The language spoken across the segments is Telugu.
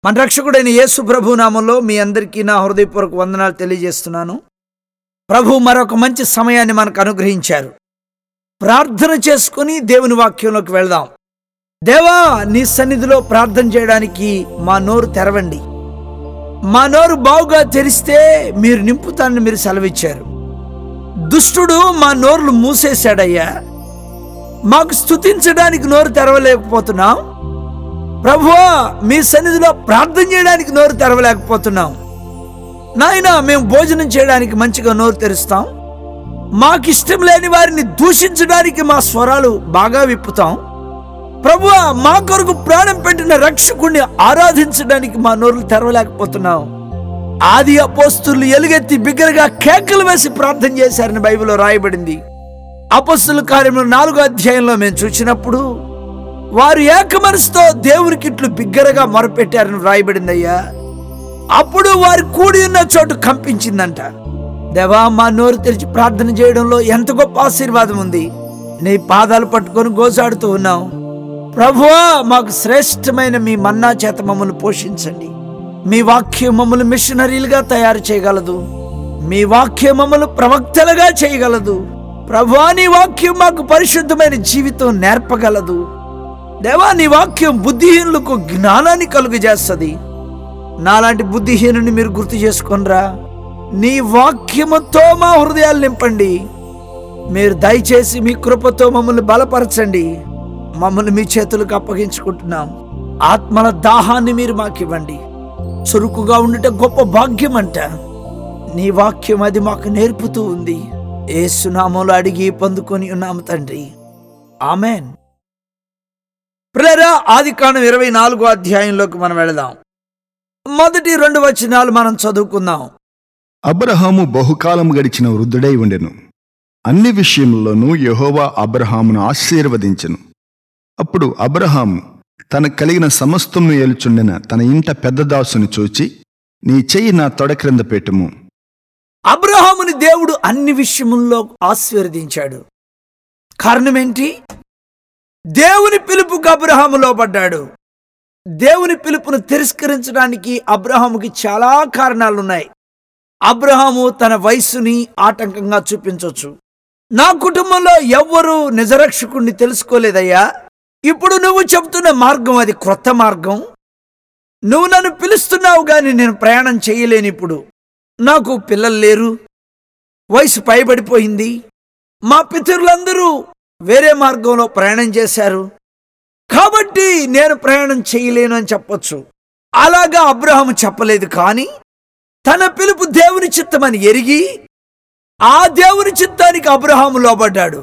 మన రక్షకుడైన యేసు ప్రభు నామంలో మీ అందరికీ నా హృదయపూర్వక వందనాలు తెలియజేస్తున్నాను ప్రభు మరొక మంచి సమయాన్ని మనకు అనుగ్రహించారు ప్రార్థన చేసుకుని దేవుని వాక్యంలోకి వెళ్దాం దేవా నీ సన్నిధిలో ప్రార్థన చేయడానికి మా నోరు తెరవండి మా నోరు బావుగా తెరిస్తే మీరు నింపుతానని మీరు సెలవిచ్చారు దుష్టుడు మా నోర్లు మూసేశాడయ్యా మాకు స్తుతించడానికి నోరు తెరవలేకపోతున్నాం ప్రభువా మీ సన్నిధిలో ప్రార్థన చేయడానికి నోరు తెరవలేకపోతున్నాం నాయన మేము భోజనం చేయడానికి మంచిగా నోరు తెరుస్తాం మాకిష్టం లేని వారిని దూషించడానికి మా స్వరాలు బాగా విప్పుతాం ప్రభువా మా కొరకు ప్రాణం పెట్టిన రక్షకుణ్ణి ఆరాధించడానికి మా నోరులు తెరవలేకపోతున్నాం ఆది అపోస్తులు ఎలుగెత్తి బిగ్గరగా కేకలు వేసి ప్రార్థన చేశారని బైబిల్లో రాయబడింది అపస్తుల కార్యంలో నాలుగో అధ్యాయంలో మేము చూసినప్పుడు వారు ఏకమనసుతో దేవునికి ఇట్లు బిగ్గరగా మొరపెట్టారని వ్రాయబడిందయ్యా అప్పుడు వారు కూడి ఉన్న చోటు కంపించిందంట దేవా మా నోరు తెరిచి ప్రార్థన చేయడంలో ఎంత గొప్ప ఆశీర్వాదం ఉంది నీ పాదాలు పట్టుకొని గోజాడుతూ ఉన్నాం ప్రభువా మాకు శ్రేష్టమైన మీ మన్నా చేత మమ్మల్ని పోషించండి మీ వాక్యం మమ్మల్ని మిషనరీలుగా తయారు చేయగలదు మీ వాక్యం మమ్మల్ని ప్రవక్తలుగా చేయగలదు ప్రభువా నీ వాక్యం మాకు పరిశుద్ధమైన జీవితం నేర్పగలదు దేవా నీ వాక్యం బుద్ధిహీనులకు జ్ఞానాన్ని కలుగజేస్తుంది నాలాంటి బుద్ధిహీనుని మీరు గుర్తు చేసుకొనరా నీ వాక్యముతో మా హృదయాలు నింపండి మీరు దయచేసి మీ కృపతో మమ్మల్ని బలపరచండి మమ్మల్ని మీ చేతులకు అప్పగించుకుంటున్నాం ఆత్మల దాహాన్ని మీరు మాకివ్వండి చురుకుగా ఉండుట గొప్ప భాగ్యం అంట నీ వాక్యం అది మాకు నేర్పుతూ ఉంది ఏసునామంలో అడిగి పొందుకొని ఉన్నాము తండ్రి ఆమెన్ ప్రేరా ఆది కాండం ఇరవై నాలుగో అధ్యాయంలోకి మనం వెళదాం మొదటి రెండు వచనాలు మనం చదువుకుందాం అబ్రహాము బహుకాలం గడిచిన వృద్ధుడై ఉండెను అన్ని విషయముల్లోనూ యెహోవా అబ్రహామును ఆశీర్వదించెను అప్పుడు అబ్రహాము తన కలిగిన సమస్తమును ఏలుచుండిన తన ఇంట పెద్ద దాసుని చూచి నీ చెయ్యి నా తొడ క్రింద పెట్టుము అబ్రహాముని దేవుడు అన్ని విషయముల్లో ఆశీర్వదించాడు కారణం ఏంటి దేవుని పిలుపుకు అబ్రహాము లోపడ్డాడు దేవుని పిలుపును తిరస్కరించడానికి అబ్రహాముకి చాలా కారణాలున్నాయి అబ్రహాము తన వయస్సుని ఆటంకంగా చూపించవచ్చు నా కుటుంబంలో ఎవ్వరూ నిజరక్షకుణ్ణి తెలుసుకోలేదయ్యా ఇప్పుడు నువ్వు చెబుతున్న మార్గం అది క్రొత్త మార్గం నువ్వు నన్ను పిలుస్తున్నావు గాని నేను ప్రయాణం చేయలేని ఇప్పుడు నాకు పిల్లలు లేరు వయసు పైబడిపోయింది మా పితరులందరూ వేరే మార్గంలో ప్రయాణం చేశారు కాబట్టి నేను ప్రయాణం చేయలేను అని చెప్పొచ్చు అలాగా అబ్రహాము చెప్పలేదు కానీ తన పిలుపు దేవుని చిత్తమని ఎరిగి ఆ దేవుని చిత్తానికి అబ్రహాము లోబడ్డాడు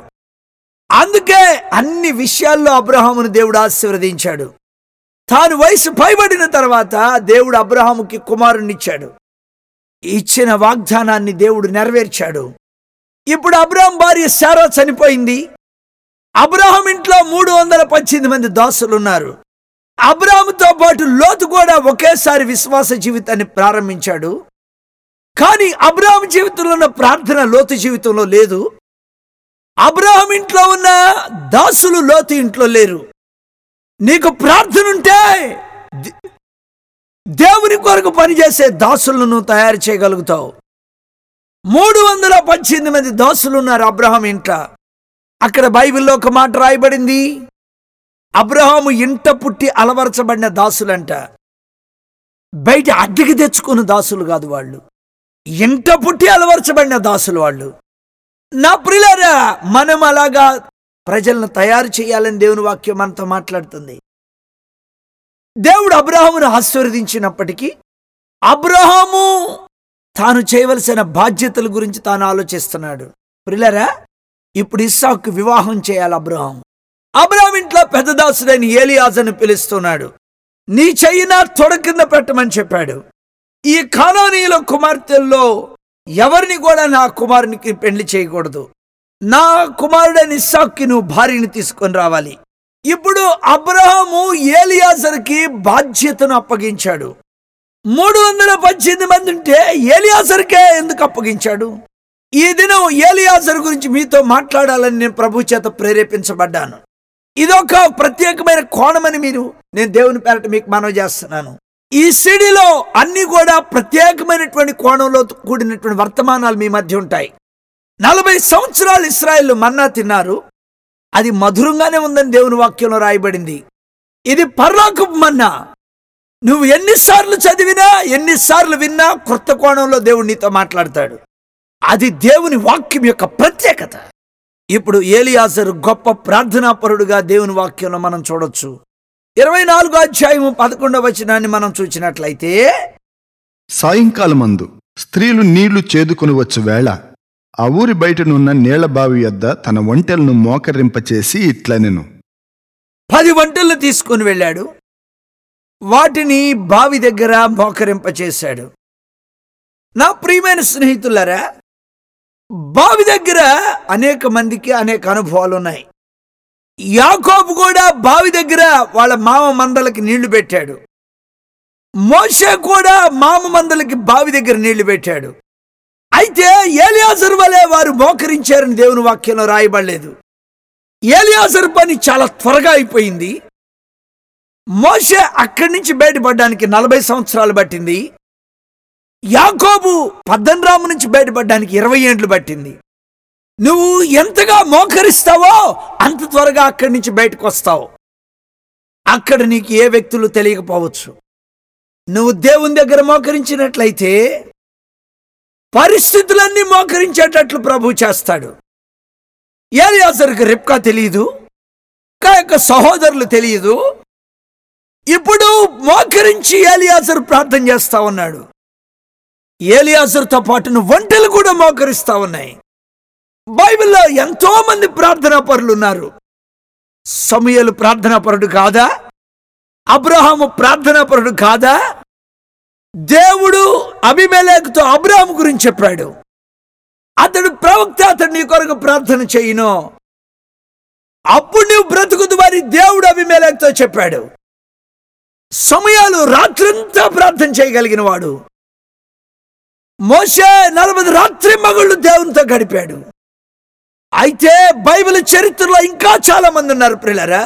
అందుకే అన్ని విషయాల్లో అబ్రహామును దేవుడు ఆశీర్వదించాడు తాను వయసు పైబడిన తర్వాత దేవుడు అబ్రహాముకి కుమారుణ్ణిచ్చాడు ఇచ్చిన వాగ్దానాన్ని దేవుడు నెరవేర్చాడు ఇప్పుడు అబ్రహాం భార్య శారా చనిపోయింది అబ్రహాం ఇంట్లో మూడు వందల పద్దెనిమిది మంది దాసులు ఉన్నారు అబ్రహాముతో పాటు లోతు కూడా ఒకేసారి విశ్వాస జీవితాన్ని ప్రారంభించాడు కానీ అబ్రహాం జీవితంలో ఉన్న ప్రార్థన లోతు జీవితంలో లేదు అబ్రహాం ఇంట్లో ఉన్న దాసులు లోతు ఇంట్లో లేరు నీకు ప్రార్థన ఉంటే ది- దేవుని కొరకు పనిచేసే దాసులను నువ్వు తయారు చేయగలుగుతావు మూడు వందల పద్దెనిమిది మంది దాసులు ఉన్నారు అబ్రహాం ఇంట అక్కడ బైబిల్లో ఒక మాట రాయబడింది అబ్రహాము ఇంట పుట్టి అలవరచబడిన దాసులంట బయట అద్దెకి తెచ్చుకున్న దాసులు కాదు వాళ్ళు ఇంట పుట్టి అలవరచబడిన దాసులు వాళ్ళు నా ప్రియులారా మనం అలాగా ప్రజలను తయారు చేయాలని దేవుని వాక్యం మనతో మాట్లాడుతుంది దేవుడు అబ్రహామును ఆశీర్వదించినప్పటికీ అబ్రహాము తాను చేయవలసిన బాధ్యతల గురించి తాను ఆలోచిస్తున్నాడు ప్రిలరా ఇప్పుడు ఇస్సాకు వివాహం చేయాలి అబ్రహాం అబ్రహాం ఇంట్లో పెద్ద దాసుడైన ఏలియాజను పిలుస్తున్నాడు నీ చెయ్యి నా తొడ కింద పెట్టమని చెప్పాడు ఈ కానోనీయుల కుమార్తెల్లో ఎవరిని కూడా నా కుమారునికి పెళ్లి చేయకూడదు నా కుమారుడైన ఇస్సాక్కి నువ్వు భార్యని తీసుకొని రావాలి ఇప్పుడు అబ్రహాము ఏలియాజర్కి బాధ్యతను అప్పగించాడు మూడు వందల పద్దెనిమిది మంది ఉంటే ఏలియాజర్కే ఎందుకు అప్పగించాడు ఈ దినం ఏలియాజర్ గురించి మీతో మాట్లాడాలని నేను ప్రభు చేత ప్రేరేపించబడ్డాను ఇదొక ప్రత్యేకమైన కోణమని మీరు నేను దేవుని పేరట మీకు మనవి చేస్తున్నాను ఈ సిడిలో అన్ని కూడా ప్రత్యేకమైనటువంటి కోణంలో కూడినటువంటి వర్తమానాలు మీ మధ్య ఉంటాయి నలభై సంవత్సరాలు ఇస్రాయేల్ మన్నా తిన్నారు అది మధురంగానే ఉందని దేవుని వాక్యంలో రాయబడింది ఇది పరలోకపు మన్నా నువ్వు ఎన్నిసార్లు చదివినా ఎన్నిసార్లు విన్నా కొత్త కోణంలో దేవుడు నీతో మాట్లాడతాడు అది దేవుని వాక్యం యొక్క ప్రత్యేకత ఇప్పుడు ఏలియాసరు గొప్ప ప్రార్థనాపరుడుగా దేవుని వాక్యంలో మనం చూడొచ్చు ఇరవై నాలుగో అధ్యాయము పదకొండవ వచనాన్ని మనం చూసినట్లయితే సాయంకాలమందు స్త్రీలు నీళ్లు చేదుకొని వచ్చు వేళ ఆ ఊరి బయటనున్న నీళ్ల బావి యొద్ద తన ఒంటెలను మోకరింపచేసి ఇట్లనెను పది వంటలను తీసుకుని వెళ్ళాడు వాటిని బావి దగ్గర మోకరింపచేశాడు నా ప్రియమైన స్నేహితులరా బావి దగ్గర అనేక మందికి అనేక అనుభవాలు ఉన్నాయి యాకోబు కూడా బావి దగ్గర వాళ్ళ మామ మందలకి నీళ్లు పెట్టాడు మోషే కూడా మామ మందలకి బావి దగ్గర నీళ్లు పెట్టాడు అయితే ఏలియాజరు వలె వారు మోకరించారని దేవుని వాక్యంలో రాయబడలేదు ఏలియాజరు పని చాలా త్వరగా అయిపోయింది మోషే అక్కడి నుంచి బయటపడడానికి నలభై సంవత్సరాలు పట్టింది యాకోబు పద్దనరాము నుంచి బయటపడడానికి ఇరవై ఏండ్లు పట్టింది నువ్వు ఎంతగా మోకరిస్తావో అంత త్వరగా అక్కడి నుంచి బయటకు వస్తావు అక్కడ నీకు ఏ వ్యక్తులు తెలియకపోవచ్చు నువ్వు దేవుని దగ్గర మోకరించినట్లయితే పరిస్థితులన్నీ మోకరించేటట్లు ప్రభు చేస్తాడు ఏలియాసరికి రిప్కా తెలియదు ఇంకా యొక్క సహోదరులు తెలియదు ఇప్పుడు మోకరించి ఏలియాసరు ప్రార్థన చేస్తా ఉన్నాడు ఏలియాసరుతో పాటును ఒంటెలు కూడా మోకరిస్తా ఉన్నాయి బైబిల్లో ఎంతో మంది ప్రార్థనా పరులు ఉన్నారు సమయలు ప్రార్థనా పరుడు కాదా అబ్రహాము ప్రార్థనా పరుడు కాదా దేవుడు అభిమేలేకుతో అబ్రహాము గురించి చెప్పాడు అతడు ప్రవక్త అతడు నీ కొరకు ప్రార్థన చేయను అప్పుడు నువ్వు బ్రతుకుదు వారి దేవుడు అభిమేలేకుతో చెప్పాడు సమయాలు రాత్రంతా ప్రార్థన చేయగలిగిన వాడు మోసే నలభై రాత్రి మగుళ్ళు దేవునితో గడిపాడు అయితే బైబిల్ చరిత్రలో ఇంకా చాలా మంది ఉన్నారు ప్రిలరా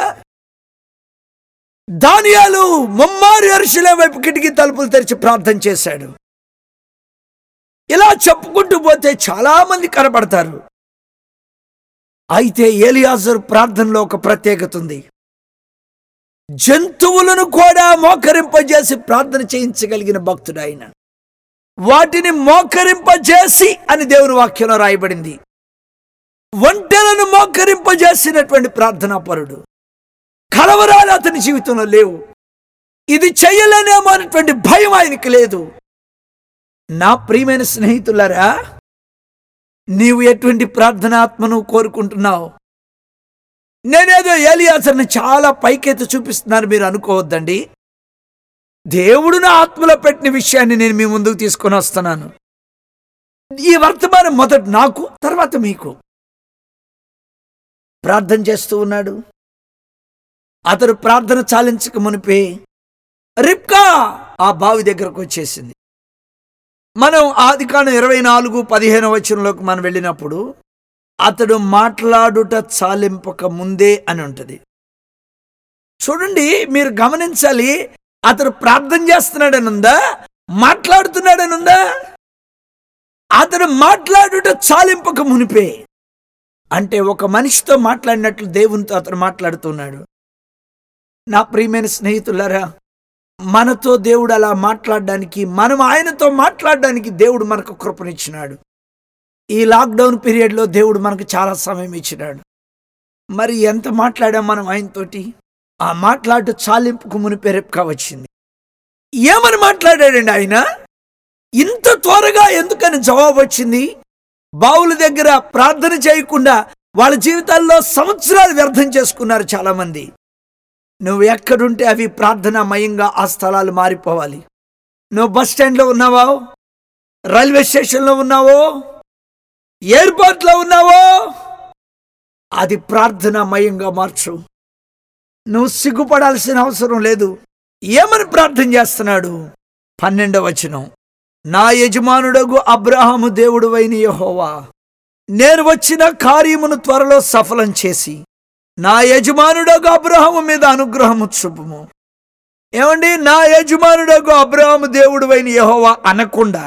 దానియాలు ముమ్మారు అరుషులే వైపు కిటికీ తలుపులు తెరిచి ప్రార్థన చేశాడు ఇలా చెప్పుకుంటూ పోతే చాలా మంది కనబడతారు అయితే ఏలియాజరు ప్రార్థనలో ఒక ప్రత్యేకత ఉంది జంతువులను కూడా మోకరింపజేసి ప్రార్థన చేయించగలిగిన భక్తుడు ఆయన వాటిని మోకరింపజేసి అని దేవుని వాక్యంలో రాయబడింది ఒంటెలను మోకరింపజేసినటువంటి ప్రార్థనా పరుడు కలవరాలు అతని జీవితంలో లేవు ఇది చెయ్యలేనేమో అనేటువంటి భయం ఆయనకి లేదు నా ప్రియమైన స్నేహితులారా నీవు ఎటువంటి ప్రార్థనాత్మను కోరుకుంటున్నావు నేనేదో ఏలియాసర్ని చాలా పైకెత్తి చూపిస్తున్నాను మీరు అనుకోవద్దండి దేవుడు నా ఆత్మలో పెట్టిన విషయాన్ని నేను మీ ముందుకు తీసుకొని వస్తున్నాను ఈ వర్తమానం మొదట నాకు తర్వాత మీకు ప్రార్థన చేస్తూ ఉన్నాడు అతడు ప్రార్థన చాలించక మునిపే రిప్కా ఆ బావి దగ్గరకు వచ్చేసింది మనం ఆది కాను ఇరవై నాలుగు పదిహేను వచనంలోకి మనం వెళ్ళినప్పుడు అతడు మాట్లాడుట చాలింపక ముందే అని ఉంటుంది చూడండి మీరు గమనించాలి అతడు ప్రార్థన చేస్తున్నాడని ఉందా మాట్లాడుతున్నాడని ఉందా అతడు మాట్లాడుట చాలింపక మునిపే అంటే ఒక మనిషితో మాట్లాడినట్లు దేవునితో అతను మాట్లాడుతున్నాడు నా ప్రియమైన స్నేహితులారా మనతో దేవుడు అలా మాట్లాడడానికి మనం ఆయనతో మాట్లాడడానికి దేవుడు మనకు కృపనిచ్చినాడు ఈ లాక్డౌన్ పీరియడ్లో దేవుడు మనకు చాలా సమయం ఇచ్చినాడు మరి ఎంత మాట్లాడాం మనం ఆయనతోటి ఆ మాట్లాడు చాలింపుకు మునిపే రెప్కా వచ్చింది ఏమని మాట్లాడాడండి ఆయన ఇంత త్వరగా ఎందుకని జవాబు వచ్చింది బావుల దగ్గర ప్రార్థన చేయకుండా వాళ్ళ జీవితాల్లో సంవత్సరాలు వ్యర్థం చేసుకున్నారు చాలా మంది నువ్వు ఎక్కడుంటే అవి ప్రార్థనామయంగా ఆ స్థలాలు మారిపోవాలి నువ్వు బస్ స్టాండ్లో ఉన్నావో రైల్వే స్టేషన్లో ఉన్నావో ఎయిర్పోర్ట్లో ఉన్నావో అది ప్రార్థనామయంగా మార్చు నువ్వు సిగ్గుపడాల్సిన అవసరం లేదు ఏమని ప్రార్థన చేస్తున్నాడు పన్నెండవ వచనం నా యజమానుడగు అబ్రహాము దేవుడు వైన యహోవా నేను వచ్చిన కార్యమును త్వరలో సఫలం చేసి నా యజమానుడగు అబ్రహాము మీద అనుగ్రహము చూపుము ఏమండి నా యజమానుడకు అబ్రహాము దేవుడు అయిన యహోవా అనకుండా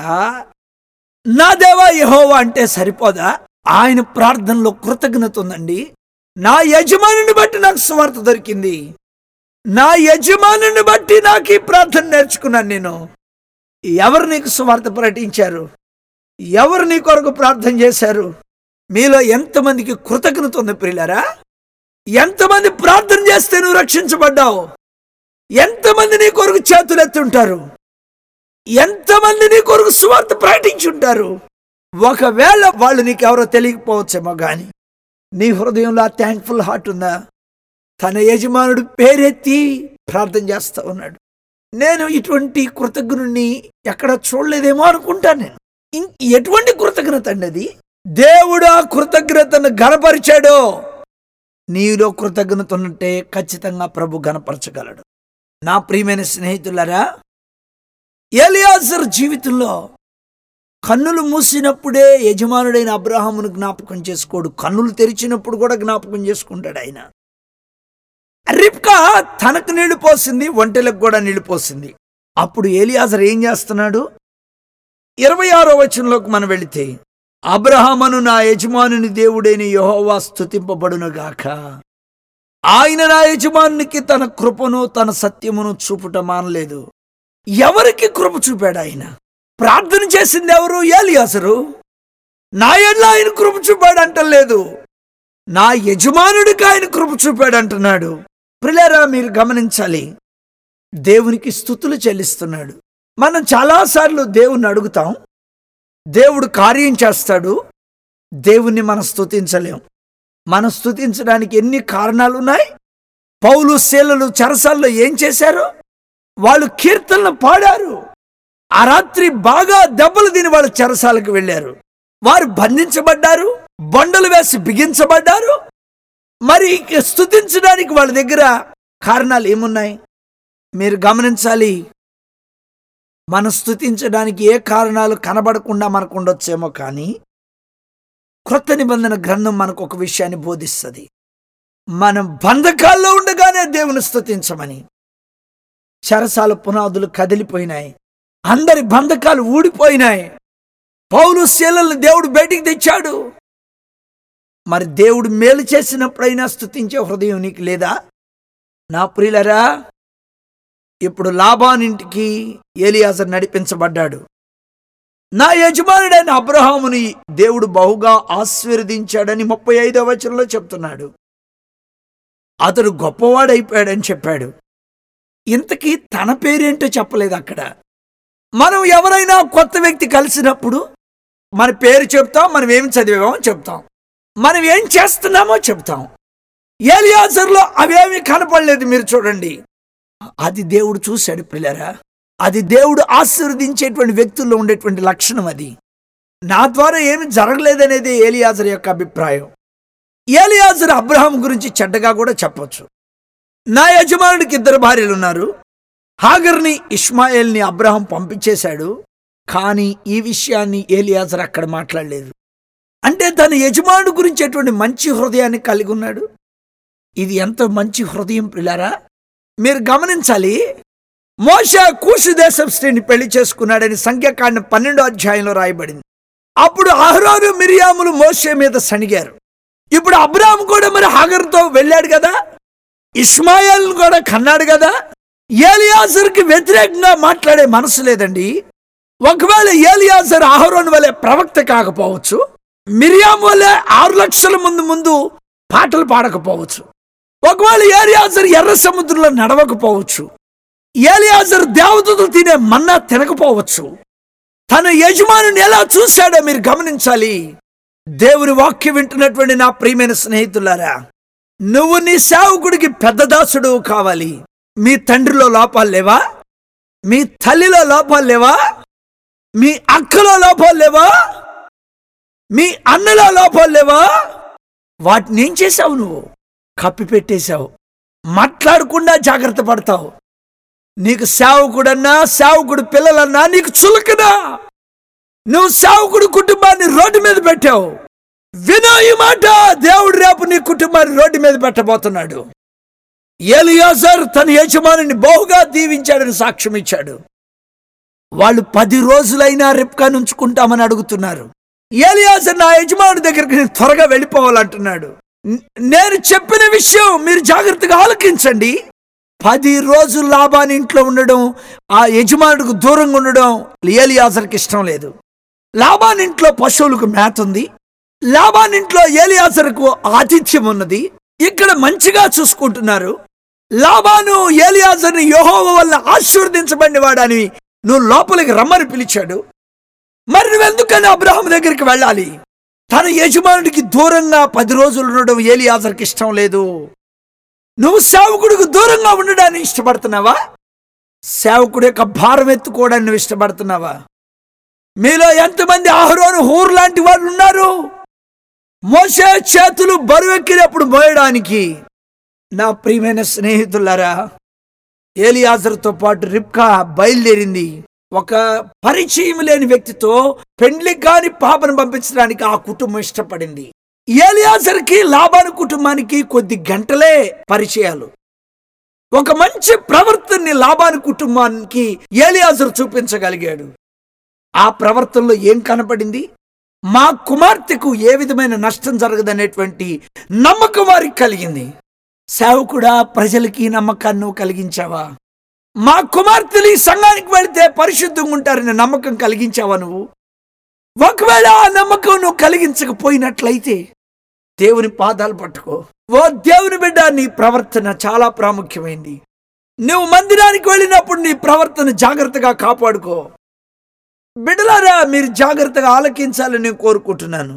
నా దేవా యహోవా అంటే సరిపోదా ఆయన ప్రార్థనలో కృతజ్ఞత ఉందండి నా యజమానుని బట్టి నాకు స్వార్థ దొరికింది నా యజమానుని బట్టి నాకు ఈ ప్రార్థన నేర్చుకున్నాను నేను ఎవరు నీకు స్వార్థ ప్రకటించారు ఎవరు నీ కొరకు ప్రార్థన చేశారు మీలో ఎంతమందికి కృతజ్ఞత ఉంది ప్రియులరా ఎంతమంది ప్రార్థన చేస్తే నువ్వు రక్షించబడ్డావు ఎంతమంది నీ కొరకు చేతులెత్తుంటారు ఎంతమంది నీ కొరకు సువార్త ప్రకటించుంటారు ఒకవేళ వాళ్ళు నీకెవరో తెలియకపోవచ్చేమో గాని నీ హృదయంలో ఆ థ్యాంక్ఫుల్ హార్ట్ ఉందా తన యజమానుడు పేరెత్తి ప్రార్థన చేస్తా ఉన్నాడు నేను ఇటువంటి కృతజ్ఞుని ఎక్కడ చూడలేదేమో అనుకుంటాను నేను ఇం- ఎటువంటి కృతజ్ఞత అండి అది దేవుడు ఆ కృతజ్ఞతను గనపరిచాడు నీలో కృతజ్ఞత ఉన్నట్టే ఖచ్చితంగా ప్రభు గనపరచగలడు నా ప్రియమైన స్నేహితులరా ఏలియాసర్ జీవితంలో కన్నులు మూసినప్పుడే యజమానుడైన అబ్రహామును జ్ఞాపకం చేసుకోడు కన్నులు తెరిచినప్పుడు కూడా జ్ఞాపకం చేసుకుంటాడు ఆయన రిప్కా తనకు నీళ్లు పోసింది ఒంటెలకు కూడా నీళ్లు పోసింది అప్పుడు ఏలియాజర్ ఏం చేస్తున్నాడు ఇరవై ఆరో వచనంలోకి మనం వెళితే అబ్రహామను నా యజమానుని దేవుడైన యెహోవా స్తుతింపబడునుగాక ఆయన నా యజమానునికి తన కృపను తన సత్యమును చూపుట మానలేదు ఎవరికి కృప చూపాడు ఆయన ప్రార్థన చేసింది ఎవరు ఏలియాసరు నా ఎడ్ల ఆయన కృప చూపాడు అంటలేదు నా యజమానుడికి ఆయన కృప చూపాడు అంటున్నాడు ప్రిలేరా మీరు గమనించాలి దేవునికి స్థుతులు చెల్లిస్తున్నాడు మనం చాలాసార్లు దేవుణ్ణి అడుగుతాం దేవుడు కార్యం చేస్తాడు దేవుణ్ణి మనం స్తుతించలేం మనం స్తుతించడానికి ఎన్ని కారణాలు ఉన్నాయి పౌలు శీలలు చెరసాల్లో ఏం చేశారు వాళ్ళు కీర్తనలు పాడారు ఆ రాత్రి బాగా దెబ్బలు తిని వాళ్ళు చెరసాలకు వెళ్ళారు వారు బంధించబడ్డారు బండలు వేసి బిగించబడ్డారు మరి ఇక స్తుతించడానికి వాళ్ళ దగ్గర కారణాలు ఏమున్నాయి మీరు గమనించాలి మనం స్తుతించడానికి ఏ కారణాలు కనబడకుండా మనకు ఉండొచ్చేమో కానీ క్రొత్త నిబంధన గ్రంథం మనకు ఒక విషయాన్ని బోధిస్తుంది మనం బంధకాల్లో ఉండగానే దేవుని స్తుతించమని చెరసాల పునాదులు కదిలిపోయినాయి అందరి బంధకాలు ఊడిపోయినాయి పౌలు శీలలను దేవుడు బయటికి తెచ్చాడు మరి దేవుడు మేలు చేసినప్పుడైనా స్తుతించే హృదయం నీకు లేదా నా ప్రియులరా ఇప్పుడు లాభానింటికి ఏలియాజర్ నడిపించబడ్డాడు నా యజమానుడైన అబ్రహాముని దేవుడు బహుగా ఆశీర్వదించాడని ముప్పై ఐదవ వచనంలో చెప్తున్నాడు అతడు గొప్పవాడైపోయాడని చెప్పాడు ఇంతకీ తన పేరేంటో చెప్పలేదు అక్కడ మనం ఎవరైనా కొత్త వ్యక్తి కలిసినప్పుడు మన పేరు చెప్తాం మనం ఏం చదివామో చెప్తాం మనం ఏం చేస్తున్నామో చెప్తాం ఏలియాసర్లో అవేమీ కనపడలేదు మీరు చూడండి అది దేవుడు చూశాడు పిల్లరా అది దేవుడు ఆశీర్వదించేటువంటి వ్యక్తుల్లో ఉండేటువంటి లక్షణం అది నా ద్వారా ఏమి జరగలేదనేది ఏలియాజర్ యొక్క అభిప్రాయం ఏలియాజర్ అబ్రహాం గురించి చెడ్డగా కూడా చెప్పొచ్చు నా యజమానుడికి ఇద్దరు భార్యలు ఉన్నారు హాగర్ని ఇష్మాయేల్ని అబ్రహాం పంపించేశాడు కానీ ఈ విషయాన్ని ఏలియాజర్ అక్కడ మాట్లాడలేదు అంటే తన యజమానుడు గురించి ఎటువంటి మంచి హృదయాన్ని కలిగి ఉన్నాడు ఇది ఎంత మంచి హృదయం పిల్లారా మీరు గమనించాలి మోష కూసు దేశం స్త్రీని పెళ్లి చేసుకున్నాడని సంఖ్యాకాండం పన్నెండో అధ్యాయంలో రాయబడింది అప్పుడు అహరోను మిరియాములు మోషే మీద సణిగారు ఇప్పుడు అబ్రాహం కూడా మరి హాగర్తో వెళ్ళాడు కదా ఇస్మాయిల్ కూడా కన్నాడు కదా ఏలియాజర్కి వ్యతిరేకంగా మాట్లాడే మనసు లేదండి ఒకవేళ ఏలియాజర్ అహరోన్ వలె ప్రవక్త కాకపోవచ్చు మిరియాం వలె ఆరు లక్షల ముందు ముందు పాటలు పాడకపోవచ్చు ఒకవేళ ఏలియాజర్ ఎర్ర సముద్రంలో నడవకపోవచ్చు ఏలియాజర్ దేవతలు తినే మన్నా తినకపోవచ్చు తన యజమానుని ఎలా చూశాడో మీరు గమనించాలి దేవుని వాక్యం వింటున్నటువంటి నా ప్రియమైన స్నేహితులారా నువ్వు నీ సేవకుడికి పెద్ద దాసుడు కావాలి మీ తండ్రిలో లోపాలు లేవా మీ తల్లిలో లోపాలు లేవా మీ అక్కలో లోపాలు లేవా మీ అన్నలో లోపాలు లేవా వాటిని ఏం చేశావు నువ్వు కప్పి పెట్టేశావు మాట్లాడకుండా జాగ్రత్త పడతావు నీకు సేవకుడన్నా సేవకుడు పిల్లలన్నా నీకు చులకనా నువ్వు సేవకుడు కుటుంబాన్ని రోడ్డు మీద పెట్టావు వినో ఈ మాట దేవుడు రేపు నీ కుటుంబాన్ని రోడ్డు మీద పెట్టబోతున్నాడు ఏలియాజర్ తన యజమానిని బహుగా దీవించాడని సాక్ష్యం ఇచ్చాడు వాళ్ళు పది రోజులైనా రిప్కా ఉంచుకుంటామని అడుగుతున్నారు ఏలియాజర్ నా యజమాని దగ్గరికి నేను త్వరగా వెళ్ళిపోవాలంటున్నాడు న- నేను చెప్పిన విషయం మీరు జాగ్రత్తగా ఆలకించండి పది రోజులు లాభాన్ని ఇంట్లో ఉండడం ఆ యజమానుడికి దూరంగా ఉండడం ఏలియాజర్కి ఇష్టం లేదు లాభాన్ ఇంట్లో పశువులకు మేత ఉంది లాభాన్ ఇంట్లో ఏలియాజర్కు ఆతిథ్యం ఉన్నది ఇక్కడ మంచిగా చూసుకుంటున్నారు లాభాను ఏలియాజర్ని యెహోవా వల్ల ఆశీర్వదించబడిన వాడని నువ్వు లోపలికి రమ్మని పిలిచాడు మరి నువ్వెందుకని అబ్రహం దగ్గరికి వెళ్ళాలి తన యజమానుడికి దూరంగా పది రోజులు ఉండడం ఏలియాజర్కి ఇష్టం లేదు నువ్వు సేవకుడికి దూరంగా ఉండడాన్ని ఇష్టపడుతున్నావా సేవకుడి యొక్క భారం ఎత్తుకోవడాన్ని నువ్వు ఇష్టపడుతున్నావా మీలో ఎంతమంది ఆహరోను హూర్ లాంటి వాళ్ళు ఉన్నారు మోసే చేతులు బరువెక్కినప్పుడు మోయడానికి నా ప్రియమైన స్నేహితులారా ఏలియాజర్తో పాటు రిప్కా బయలుదేరింది ఒక పరిచయం లేని వ్యక్తితో పెండ్లికి కాని పాపను పంపించడానికి ఆ కుటుంబం ఇష్టపడింది ఏలియాజర్కి లాభాను కుటుంబానికి కొద్ది గంటలే పరిచయాలు ఒక మంచి ప్రవర్తనని లాభాను కుటుంబానికి ఏలియాజర్ చూపించగలిగాడు ఆ ప్రవర్తనలో ఏం కనపడింది మా కుమార్తెకు ఏ విధమైన నష్టం జరగదనేటువంటి నమ్మకం వారికి కలిగింది సేవకుడా ప్రజలకి ఈ నమ్మకాన్ని నువ్వు కలిగించావా మా కుమార్తెలు ఈ సంఘానికి వెళితే పరిశుద్ధంగా ఉంటారనే నమ్మకం కలిగించావా నువ్వు ఒకవేళ ఆ నమ్మకం నువ్వు కలిగించకపోయినట్లయితే దేవుని పాదాలు పట్టుకో ఓ దేవుని బిడ్డ నీ ప్రవర్తన చాలా ప్రాముఖ్యమైంది నువ్వు మందిరానికి వెళ్ళినప్పుడు నీ ప్రవర్తన జాగ్రత్తగా కాపాడుకో బిడ్డలారా మీరు జాగ్రత్తగా ఆలకించాలని నేను కోరుకుంటున్నాను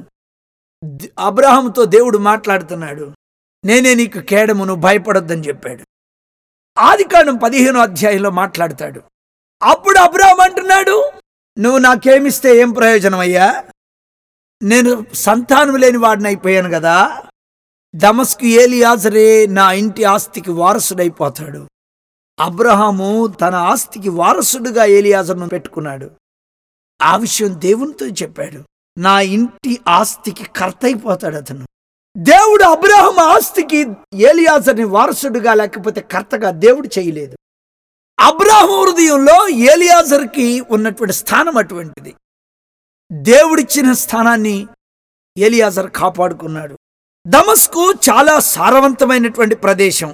ద- అబ్రహాముతో దేవుడు మాట్లాడుతున్నాడు నేనే నీకు కేడము నువ్వు భయపడొద్దని చెప్పాడు ఆదికాండం పదిహేను అధ్యాయంలో మాట్లాడతాడు అప్పుడు అబ్రహాం అంటున్నాడు నువ్వు నాకేమిస్తే ఏం ప్రయోజనం అయ్యా నేను సంతానం లేని వాడిని అయిపోయాను కదా దమస్కు ఏలియాజరే నా ఇంటి ఆస్తికి వారసుడైపోతాడు అబ్రహాము తన ఆస్తికి వారసుడుగా ఏలియాజర్ను పెట్టుకున్నాడు ఆ విషయం దేవునితో చెప్పాడు నా ఇంటి ఆస్తికి కర్త అయిపోతాడు అతను దేవుడు అబ్రహం ఆస్తికి ఏలియాజర్ని వారసుడుగా లేకపోతే కర్తగా దేవుడు చేయలేదు అబ్రాహం హృదయంలో ఏలియాజర్కి ఉన్నటువంటి స్థానం అటువంటిది దేవుడిచ్చిన స్థానాన్ని ఏలియాజర్ కాపాడుకున్నాడు దమస్కు చాలా సారవంతమైనటువంటి ప్రదేశం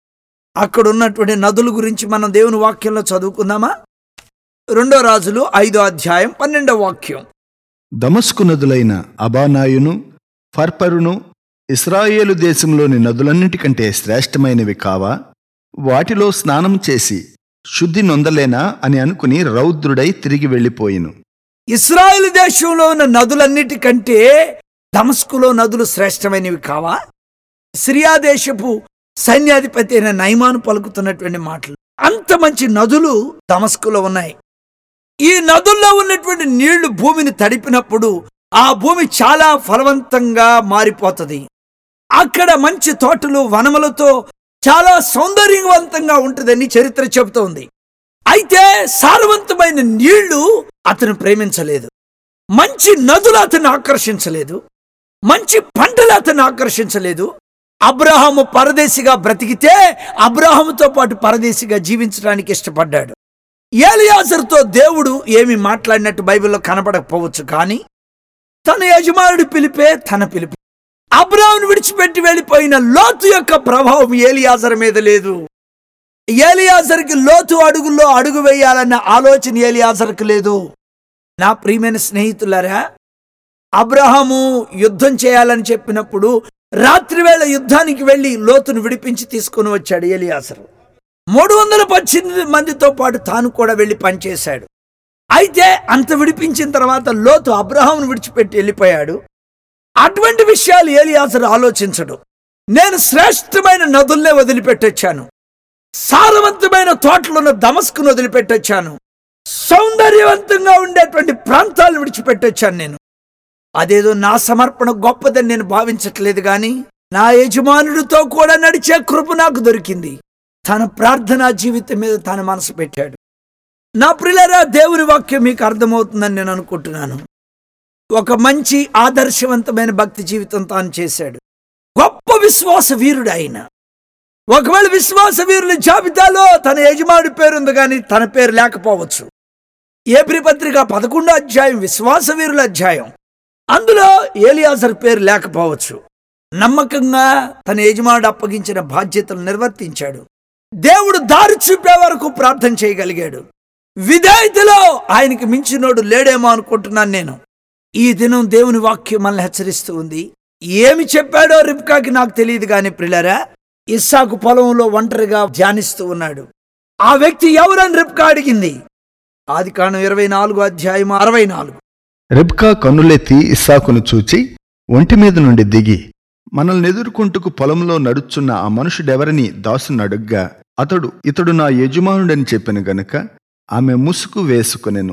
అక్కడ ఉన్నటువంటి నదుల గురించి మనం దేవుని వాక్యంలో చదువుకుందామా రెండో రాజులు ఐదో అధ్యాయం పన్నెండో వాక్యం దమస్కు నదులైన అబానాయును ఫర్పరును ఇస్రాయేలు దేశంలోని నదులన్నిటికంటే శ్రేష్టమైనవి కావా వాటిలో స్నానం చేసి శుద్ధి నొందలేనా అని అనుకుని రౌద్రుడై తిరిగి వెళ్ళిపోయిను ఇస్రాయేల్ దేశంలో ఉన్న నదులన్నిటికంటే దమస్కులో నదులు శ్రేష్టమైనవి కావా సిరియా దేశపు సైన్యాధిపతి అయిన నైమాను పలుకుతున్నటువంటి మాటలు అంత మంచి నదులు దమస్కులో ఉన్నాయి ఈ నదుల్లో ఉన్నటువంటి నీళ్లు భూమిని తడిపినప్పుడు ఆ భూమి చాలా ఫలవంతంగా మారిపోతుంది అక్కడ మంచి తోటలు వనములతో చాలా సౌందర్యవంతంగా ఉంటుందని చరిత్ర చెబుతోంది అయితే సారవంతమైన నీళ్లు అతను ప్రేమించలేదు మంచి నదులు అతను ఆకర్షించలేదు మంచి పంటలు అతను ఆకర్షించలేదు అబ్రహాము పరదేశిగా బ్రతికితే అబ్రహాముతో పాటు పరదేశిగా జీవించడానికి ఇష్టపడ్డాడు ఏలియాజర్తో దేవుడు ఏమి మాట్లాడినట్టు బైబిల్లో కనపడకపోవచ్చు కానీ తన యజమానుడి పిలిపే తన పిలుపు అబ్రాహ్ను విడిచిపెట్టి వెళ్ళిపోయిన లోతు యొక్క ప్రభావం ఏలియాజర్ మీద లేదు ఏలియాజర్కి లోతు అడుగుల్లో అడుగు వేయాలన్న ఆలోచన ఏలియాజర్కి లేదు నా ప్రియమైన స్నేహితులారా అబ్రహాము యుద్ధం చేయాలని చెప్పినప్పుడు రాత్రివేళ యుద్ధానికి వెళ్లి లోతును విడిపించి తీసుకుని వచ్చాడు ఏలియాసరు మూడు వందల పద్దెనిమిది మందితో పాటు తాను కూడా వెళ్లి పనిచేశాడు అయితే అంత విడిపించిన తర్వాత లోతు అబ్రహామును విడిచిపెట్టి వెళ్ళిపోయాడు అటువంటి విషయాలు ఏలియాసరు ఆలోచించడు నేను శ్రేష్టమైన నదుల్నే వదిలిపెట్టొచ్చాను సారవంతమైన తోటలున్న దమస్కును వదిలిపెట్టొచ్చాను సౌందర్యవంతంగా ఉండేటువంటి ప్రాంతాలను విడిచిపెట్టొచ్చాను నేను అదేదో నా సమర్పణ గొప్పదని నేను భావించట్లేదు గాని నా యజమానుడితో కూడా నడిచే కృప నాకు దొరికింది తన ప్రార్థనా జీవితం మీద తన మనసు పెట్టాడు నా ప్రిలరా దేవుని వాక్యం మీకు అర్థమవుతుందని నేను అనుకుంటున్నాను ఒక మంచి ఆదర్శవంతమైన భక్తి జీవితం తాను చేశాడు గొప్ప విశ్వాస వీరుడు ఆయన ఒకవేళ విశ్వాస వీరుల జాబితాలో తన యజమాని పేరుంది కానీ తన పేరు లేకపోవచ్చు ఏప్రి పత్రిక పదకొండో అధ్యాయం విశ్వాస వీరుల అధ్యాయం అందులో ఏలియాజర్ పేరు లేకపోవచ్చు నమ్మకంగా తన యజమానుడు అప్పగించిన బాధ్యతలు నిర్వర్తించాడు దేవుడు దారి చూపే వరకు ప్రార్థన చేయగలిగాడు విధేయతలో ఆయనకి మించినోడు లేడేమో అనుకుంటున్నాను నేను ఈ దినం దేవుని వాక్యం మనల్ని హెచ్చరిస్తూ ఉంది ఏమి చెప్పాడో రిబ్కాకి నాకు తెలియదు కానీ ప్రిలరా ఇస్సాకు పొలంలో ఒంటరిగా ధ్యానిస్తూ ఉన్నాడు ఆ వ్యక్తి ఎవరని రిబ్కా అడిగింది ఆది కాండం ఇరవై నాలుగు అధ్యాయం అరవై నాలుగు రిబ్కా కన్నులెత్తి ఇస్సాకును చూచి ఒంటి మీద నుండి దిగి మనల్ని ఎదుర్కొంటుకు పొలంలో నడుచున్న ఆ మనుషుడెవరని దాసుని అడుగ్గా అతడు ఇతడు నా యజమానుడని చెప్పిన గనుక ఆమె ముసుగు వేసుకొనెను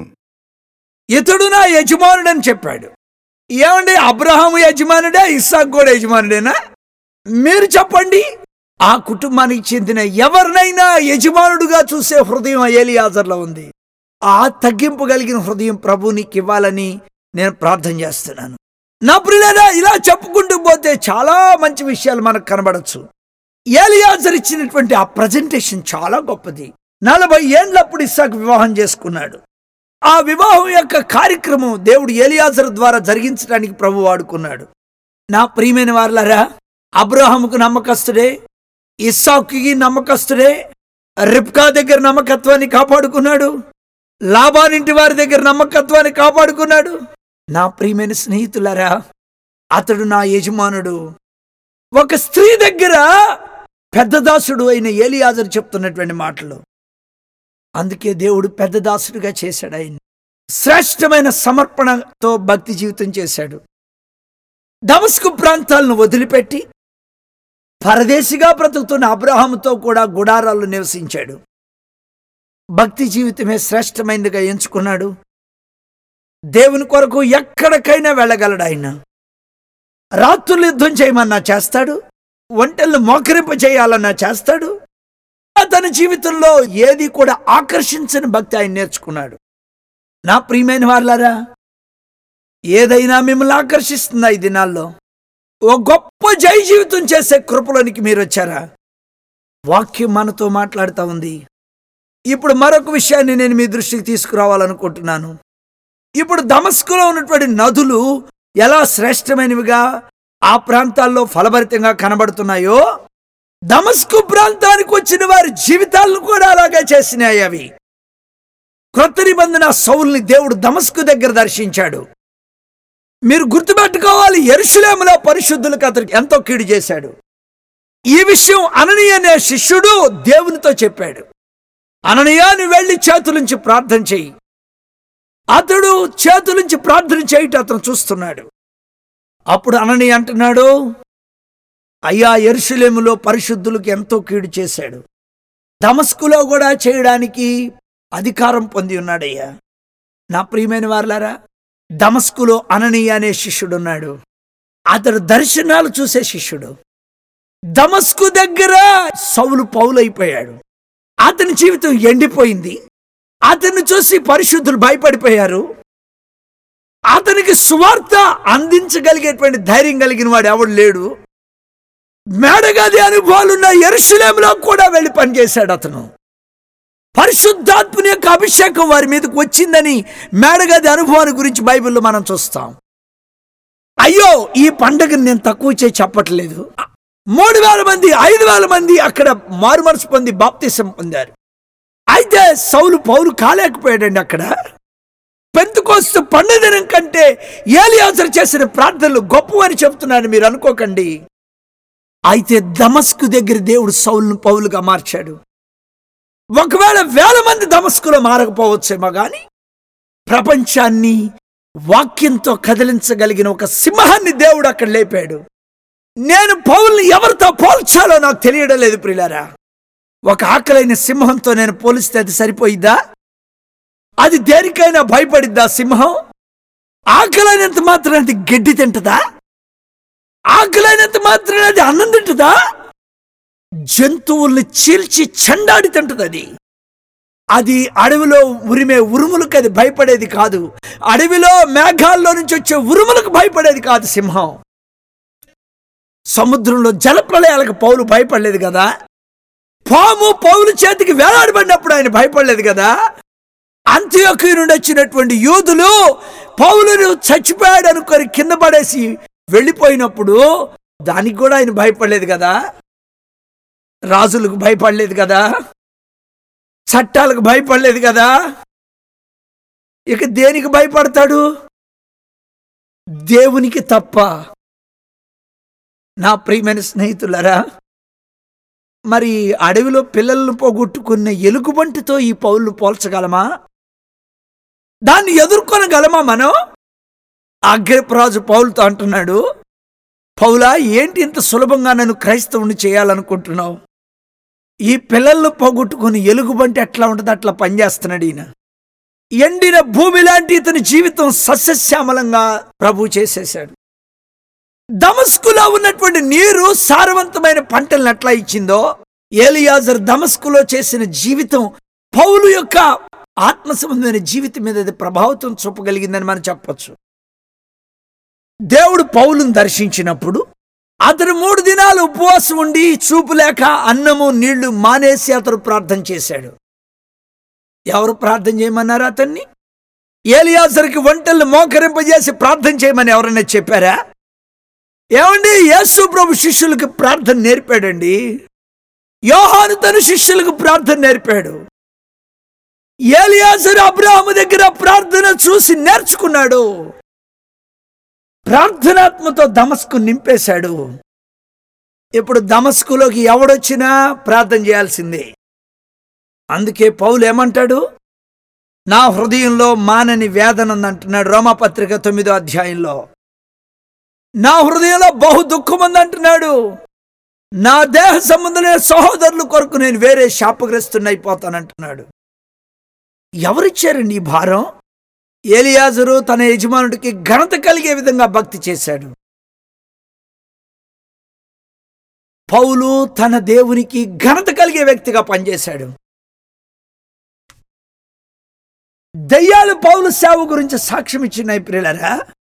ఇతడు నా యజమానుడని చెప్పాడు ఏమండి అబ్రహాము యజమానుడే ఇస్సాకు కూడా యజమానుడేనా మీరు చెప్పండి ఆ కుటుంబానికి చెందిన ఎవరినైనా యజమానుడుగా చూసే హృదయం ఏలియాజర్లో ఉంది ఆ తగ్గింపు కలిగిన హృదయం ప్రభు నీకు ఇవ్వాలని నేను ప్రార్థన చేస్తున్నాను నా ప్రియులరా ఇలా చెప్పుకుంటూ పోతే చాలా మంచి విషయాలు మనకు కనబడచ్చు ఏలియాజర్ ఇచ్చినటువంటి ఆ ప్రజెంటేషన్ చాలా గొప్పది నలభై ఏండ్లప్పుడు ఇస్సాకు వివాహం చేసుకున్నాడు ఆ వివాహం యొక్క కార్యక్రమం దేవుడు ఏలియాజర్ ద్వారా జరిగించడానికి ప్రభు వాడుకున్నాడు నా ప్రియమైన వార్లారా అబ్రహాముకు నమ్మకస్తుడే ఇస్సాకుకి నమ్మకస్తుడే రిప్కా దగ్గర నమ్మకత్వాన్ని కాపాడుకున్నాడు లాభానింటి వారి దగ్గర నమ్మకత్వాన్ని కాపాడుకున్నాడు నా ప్రియమైన స్నేహితులారా అతడు నా యజమానుడు ఒక స్త్రీ దగ్గర పెద్ద దాసుడు అయిన ఏలియాజరు చెప్తున్నటువంటి మాటలు అందుకే దేవుడు పెద్ద దాసుడిగా చేశాడు ఆయన శ్రేష్టమైన సమర్పణతో భక్తి జీవితం చేశాడు దమస్కు ప్రాంతాలను వదిలిపెట్టి పరదేశిగా బ్రతుకుతున్న అబ్రహాముతో కూడా గుడారాల్లో నివసించాడు భక్తి జీవితమే శ్రేష్టమైనదిగా ఎంచుకున్నాడు దేవుని కొరకు ఎక్కడికైనా వెళ్ళగలడు ఆయన రాత్రులు యుద్ధం చేయమన్నా చేస్తాడు ఒంటెలను మోకరింప చేయాలన్నా చేస్తాడు తన జీవితంలో ఏది కూడా ఆకర్షించని భక్తి ఆయన నేర్చుకున్నాడు నా ప్రియమైన వాళ్ళారా ఏదైనా మిమ్మల్ని ఆకర్షిస్తుందా ఈ దినాల్లో ఓ గొప్ప జై జీవితం చేసే కృపలోనికి మీరు వచ్చారా వాక్యం మనతో మాట్లాడుతూ ఉంది ఇప్పుడు మరొక విషయాన్ని నేను మీ దృష్టికి తీసుకురావాలనుకుంటున్నాను ఇప్పుడు దమస్కులో ఉన్నటువంటి నదులు ఎలా శ్రేష్టమైనవిగా ఆ ప్రాంతాల్లో ఫలభరితంగా కనబడుతున్నాయో దమస్కు ప్రాంతానికి వచ్చిన వారి జీవితాలను కూడా అలాగే చేసినాయి అవి క్రొత్త నిబంధన సౌల్ని దేవుడు దమస్కు దగ్గర దర్శించాడు మీరు గుర్తుపెట్టుకోవాలి ఎరుషులేములో పరిశుద్ధులకు అతనికి ఎంతో కీడు చేశాడు ఈ విషయం అననీయ అనే శిష్యుడు దేవునితో చెప్పాడు అననీయాన్ని వెళ్లి చేతులుంచి ప్రార్థన చెయ్యి అతడు చేతులుంచి ప్రార్థన చేయటం అతను చూస్తున్నాడు అప్పుడు అనని అంటున్నాడు అయ్యా ఎరుషులేములో పరిశుద్ధులకు ఎంతో కీడు చేశాడు దమస్కులో కూడా చేయడానికి అధికారం పొంది ఉన్నాడయ్యా నా ప్రియమైన వారులారా దమస్కులో అననీయ అనే శిష్యుడున్నాడు అతడు దర్శనాలు చూసే శిష్యుడు దమస్కు దగ్గర సౌలు పౌలైపోయాడు అతని జీవితం ఎండిపోయింది అతన్ని చూసి పరిశుద్ధులు భయపడిపోయారు అతనికి సువార్త అందించగలిగేటువంటి ధైర్యం కలిగిన వాడు ఎవడు లేడు మేడగది అనుభవాలున్న ఎరుషులేములో కూడా వెళ్ళి పనిచేశాడు అతను పరిశుద్ధాత్ముని యొక్క అభిషేకం వారి మీదకి వచ్చిందని మేడగది అనుభవాన్ని గురించి బైబిల్లో మనం చూస్తాం అయ్యో ఈ పండుగను నేను తక్కువ చేసి చెప్పట్లేదు మూడు వేల మంది ఐదు వేల మంది అక్కడ మారుమనసు పొంది బాప్తిసం పొందారు అయితే సౌలు పౌరు కాలేకపోయాడండి అక్కడ పెంతుకోస్తు పండుగ దినం కంటే ఏలియాజరు చేసిన ప్రార్థనలు గొప్పవని చెప్తున్నాను మీరు అనుకోకండి అయితే దమస్కు దగ్గర దేవుడు సౌలును పౌలుగా మార్చాడు ఒకవేళ వేల మంది దమస్కులో మారకపోవచ్చేమో గాని ప్రపంచాన్ని వాక్యంతో కదిలించగలిగిన ఒక సింహాన్ని దేవుడు అక్కడ లేపాడు నేను పౌల్ని ఎవరితో పోల్చాలో నాకు తెలియడం లేదు ప్రియులారా ఒక ఆకలైన సింహంతో నేను పోలిస్తే అది సరిపోయిద్దా అది దేనికైనా భయపడిద్దా సింహం ఆకలైనంత మాత్రం అది గడ్డి తింటదా ఆకలైనంత మాత్రం అది అన్నం తింటదా జంతువుల్ని చీల్చి చెండాడి తింటది అది అది అడవిలో ఉరిమే ఉరుములకు అది భయపడేది కాదు అడవిలో మేఘాల్లో నుంచి వచ్చే ఉరుములకు భయపడేది కాదు సింహం సముద్రంలో జలప్రలయాలకు పౌలు భయపడలేదు కదా పాము పౌలు చేతికి వేలాడబడినప్పుడు ఆయన భయపడలేదు కదా అంత్యోకి నుండి వచ్చినటువంటి యూదులు పౌలును చచ్చిపోయాడు అనుకొని కింద పడేసి వెళ్ళిపోయినప్పుడు దానికి కూడా ఆయన భయపడలేదు కదా రాజులకు భయపడలేదు కదా చట్టాలకు భయపడలేదు కదా ఇక దేనికి భయపడతాడు దేవునికి తప్ప నా ప్రియమైన స్నేహితులరా మరి అడవిలో పిల్లలను పోగొట్టుకున్న ఎలుగుబంటితో ఈ పౌలు పోల్చగలమా దాన్ని ఎదుర్కొనగలమా మనం అగ్రపరాజు పౌలుతో అంటున్నాడు పౌలా ఏంటి ఇంత సులభంగా నన్ను క్రైస్తవుని చేయాలనుకుంటున్నావు ఈ పిల్లలను పోగొట్టుకుని ఎలుగుబంటి ఎట్లా ఉంటుంది అట్లా పనిచేస్తున్నాడు ఈయన ఎండిన భూమి లాంటి ఇతని జీవితం సస్యశ్యామలంగా ప్రభు చేసేశాడు దమస్కులో ఉన్నటువంటి నీరు సారవంతమైన పంటలను ఎట్లా ఇచ్చిందో ఏలియాజర్ దమస్కులో చేసిన జీవితం పౌలు యొక్క ఆత్మ సంబంధమైన జీవితం మీద అది ప్రభావితం చూపగలిగిందని మనం చెప్పొచ్చు దేవుడు పౌలును దర్శించినప్పుడు అతడు మూడు దినాలు ఉపవాసం ఉండి చూపు లేక అన్నము నీళ్లు మానేసి అతడు ప్రార్థన చేశాడు ఎవరు ప్రార్థన చేయమన్నారు అతన్ని ఏలియాసరికి వంటలను మోకరింపజేసి ప్రార్థన చేయమని ఎవరైనా చెప్పారా ఏమండి యేసు ప్రభు శిష్యులకు ప్రార్థన నేర్పాడండి యోహాను తన శిష్యులకు ప్రార్థన నేర్పాడు ఏలియాసరు అబ్రాహము దగ్గర ప్రార్థన చూసి నేర్చుకున్నాడు ప్రార్థనాత్మతో దమస్కు నింపేశాడు ఇప్పుడు దమస్కులోకి ఎవడొచ్చినా ప్రార్థన చేయాల్సిందే అందుకే పౌలు ఏమంటాడు నా హృదయంలో మానని వేదన ఉందంటున్నాడు రోమపత్రిక తొమ్మిదో అధ్యాయంలో నా హృదయంలో బహు దుఃఖం ఉందంటున్నాడు నా దేహ సంబంధమైన సహోదరుల కొరకు నేను వేరే శాపగ్రస్తున్నైపోతానంటున్నాడు ఎవరిచ్చారండి ఈ భారం ఏలియాజరు తన యజమానుడికి ఘనత కలిగే విధంగా భక్తి చేశాడు పౌలు తన దేవునికి ఘనత కలిగే వ్యక్తిగా పనిచేశాడు దయ్యాలు పౌలు సేవ గురించి సాక్ష్యం ఇచ్చినాయి ప్రియులరా